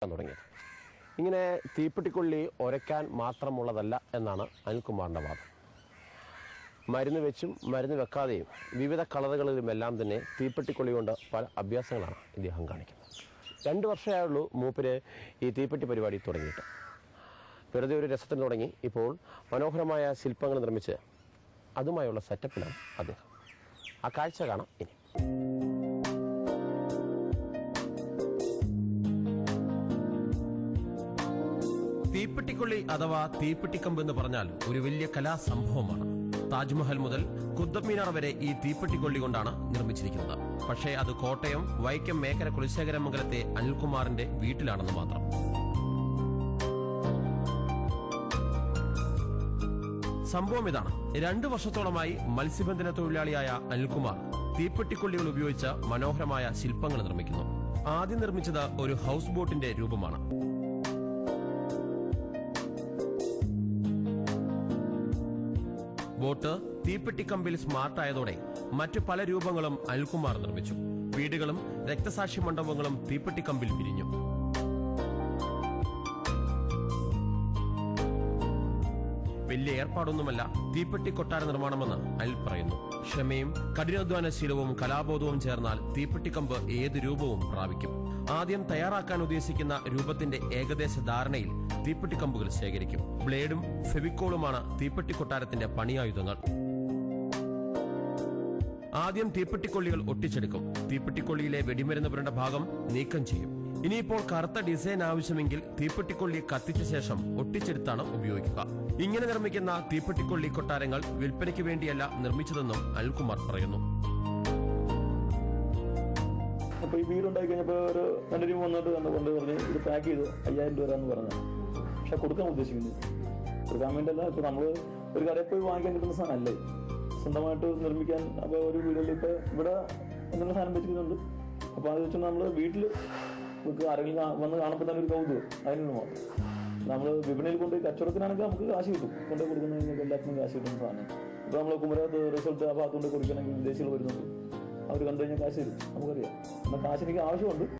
തുടങ്ങിയത് ഇങ്ങനെ തീപ്പെട്ടിക്കൊള്ളി ഒരയ്ക്കാൻ മാത്രമുള്ളതല്ല എന്നാണ് അനിൽകുമാറിൻ്റെ വാദം മരുന്ന് വെച്ചും മരുന്ന് വെക്കാതെയും വിവിധ കളറുകളിലുമെല്ലാം തന്നെ തീപ്പെട്ടിക്കൊള്ളി കൊണ്ട് പല അഭ്യാസങ്ങളാണ് ഇദ്ദേഹം കാണിക്കുന്നത് രണ്ട് വർഷമായുള്ളൂ മൂപ്പര് ഈ തീപ്പെട്ടി പരിപാടി തുടങ്ങിയിട്ട് വെറുതെ ഒരു രസത്തിന് തുടങ്ങി ഇപ്പോൾ മനോഹരമായ ശില്പങ്ങൾ നിർമ്മിച്ച് അതുമായുള്ള സെറ്റപ്പിലാണ് അദ്ദേഹം ആ കാഴ്ച കാണാം ഇനി തീപ്പെട്ടിക്കൊള്ളി അഥവാ തീപ്പെട്ടിക്കമ്പ് എന്ന് പറഞ്ഞാൽ ഒരു വലിയ കലാസംഭവമാണ് താജ്മഹൽ മുതൽ കുത്തബ് മീനാർ വരെ ഈ തീപ്പെട്ടിക്കൊള്ളി കൊണ്ടാണ് നിർമ്മിച്ചിരിക്കുന്നത് പക്ഷേ അത് കോട്ടയം വൈക്കം മേഖല കുലശേഖരമംഗലത്തെ അനിൽകുമാറിന്റെ വീട്ടിലാണെന്ന് മാത്രം സംഭവം ഇതാണ് രണ്ടു വർഷത്തോളമായി മത്സ്യബന്ധന തൊഴിലാളിയായ അനിൽകുമാർ തീപ്പെട്ടിക്കൊള്ളികൾ ഉപയോഗിച്ച് മനോഹരമായ ശില്പങ്ങൾ നിർമ്മിക്കുന്നു ആദ്യം നിർമ്മിച്ചത് ഒരു ഹൗസ് ബോട്ടിന്റെ രൂപമാണ് ബോട്ട് തീപ്പെട്ടിക്കമ്പിൽ സ്മാർട്ടായതോടെ മറ്റു പല രൂപങ്ങളും അനിൽകുമാർ നിർമ്മിച്ചു വീടുകളും രക്തസാക്ഷി മണ്ഡപങ്ങളും തീപ്പെട്ടിക്കമ്പിൽ വിരിഞ്ഞു വലിയ ഏർപ്പാടൊന്നുമല്ല തീപ്പെട്ടി കൊട്ടാര നിർമ്മാണമെന്ന് അനിൽ പറയുന്നു ക്ഷമയും കഠിനാധ്വാനശീലവും കലാബോധവും ചേർന്നാൽ തീപ്പെട്ടിക്കമ്പ് ഏത് രൂപവും പ്രാപിക്കും ആദ്യം തയ്യാറാക്കാൻ ഉദ്ദേശിക്കുന്ന രൂപത്തിന്റെ ഏകദേശ ധാരണയിൽ തീപ്പെട്ടിക്കമ്പുകൾ ശേഖരിക്കും ബ്ലേഡും ഫെവിക്കോളുമാണ് തീപ്പെട്ടി കൊട്ടാരത്തിന്റെ പണിയായുധങ്ങൾ ആദ്യം തീപ്പെട്ടിക്കൊള്ളികൾ ഒട്ടിച്ചെടുക്കും തീപ്പെട്ടിക്കൊള്ളിയിലെ വെടിമരുന്ന് പുരണ്ട ഭാഗം നീക്കം ചെയ്യും ഇനിയിപ്പോൾ കറുത്ത ഡിസൈൻ ആവശ്യമെങ്കിൽ തീപ്പെട്ടിക്കൊള്ളി കത്തിച്ച ശേഷം ഒട്ടിച്ചെടുത്താണ് ഉപയോഗിക്കുക ഇങ്ങനെ നിർമ്മിക്കുന്ന തീപ്പെട്ടിക്കൊള്ളി കൊട്ടാരങ്ങൾ വിൽപ്പനയ്ക്ക് വേണ്ടിയല്ല നിർമ്മിച്ചതെന്നും അനിൽകുമാർ പറയുന്നു അപ്പോൾ ഈ വീട് ഉണ്ടാക്കി കഴിഞ്ഞപ്പോൾ ഒരു രണ്ട് രൂപ വന്നിട്ട് കണ്ട് കൊണ്ട് പറഞ്ഞ് ഇത് പാക്ക് ചെയ്തു അയ്യായിരം രൂപ എന്ന് പറഞ്ഞു പക്ഷെ കൊടുക്കാൻ ഉദ്ദേശിക്കുന്നു കൊടുക്കാൻ വേണ്ടിയല്ല ഇപ്പോൾ നമ്മൾ ഒരു കടയിൽ പോയി വാങ്ങിക്കാൻ കിട്ടുന്ന സാധനമല്ലേ സ്വന്തമായിട്ട് നിർമ്മിക്കാൻ അപ്പോൾ ഒരു വീടുകളിൽ ഇപ്പോൾ ഇവിടെ എന്തെങ്കിലും സാധനം വെച്ചിരിക്കുന്നുണ്ട് അപ്പോൾ അത് വെച്ച് നമ്മൾ വീട്ടിൽ നമുക്ക് ആരെങ്കിലും കാ- വന്ന് കാണുമ്പോൾ തന്നെ ഒരു കൗതുകം അതിനുള്ള മാത്രം നമ്മൾ വിപണിയിൽ കൊണ്ട് കച്ചവടത്തിനാണെങ്കിൽ നമുക്ക് കാശ് കിട്ടും കൊണ്ടുപോയി കൊടുക്കുന്നതിനൊക്കെ എല്ലാത്തിനും കാശ് കിട്ടുന്ന സാധനം ഇപ്പോൾ നമ്മൾ കുമരകത്ത് റിസൾട്ട് ആ ഭാഗത്തുകൊണ്ട് കൊടുക്കണമെങ്കിൽ വിദേശികൾ വരുന്നുണ്ട് അവർ കണ്ടു കഴിഞ്ഞാൽ കാശ് തരും നമുക്കറിയാം എന്നാൽ കാശ് എനിക്ക് ആവശ്യമുണ്ട്